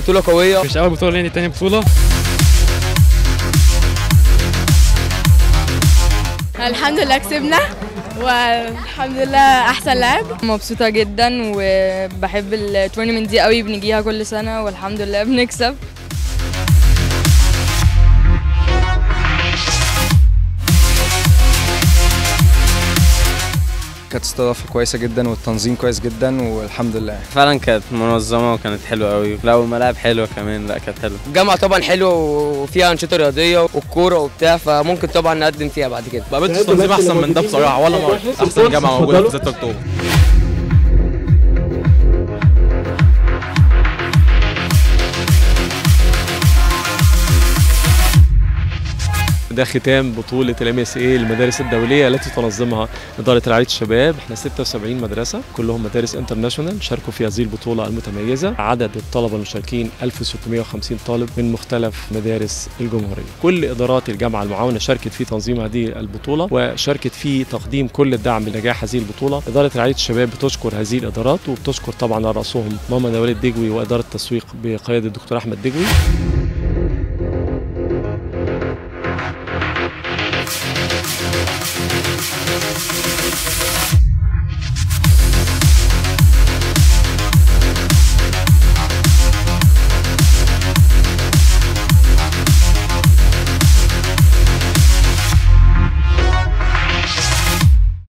بطوله قويه مش اول بطوله يعني تاني بطوله الحمد لله كسبنا والحمد لله احسن لاعب مبسوطة جدا وبحب التورنمنت دي قوي بنجيها كل سنة والحمد لله بنكسب كانت استضافه كويسه جدا والتنظيم كويس جدا والحمد لله فعلا كانت منظمه وكانت حلوه قوي لا والملاعب حلوه كمان لا كانت حلوه الجامعه طبعا حلوه وفيها انشطه رياضيه والكوره وبتاع فممكن طبعا نقدم فيها بعد كده ما قابلتش تنظيم احسن من ده بصراحه ولا مره احسن جامعه موجوده في 6 اكتوبر ده ختام بطولة الام اس اي المدارس الدولية التي تنظمها إدارة رعاية الشباب، احنا 76 مدرسة كلهم مدارس انترناشونال شاركوا في هذه البطولة المتميزة، عدد الطلبة المشاركين 1650 طالب من مختلف مدارس الجمهورية. كل إدارات الجامعة المعاونة شاركت في تنظيم هذه البطولة وشاركت في تقديم كل الدعم لنجاح هذه البطولة. إدارة رعاية الشباب بتشكر هذه الإدارات وبتشكر طبعا على رأسهم ماما نوال الدجوي وإدارة التسويق بقيادة الدكتور أحمد دجوي.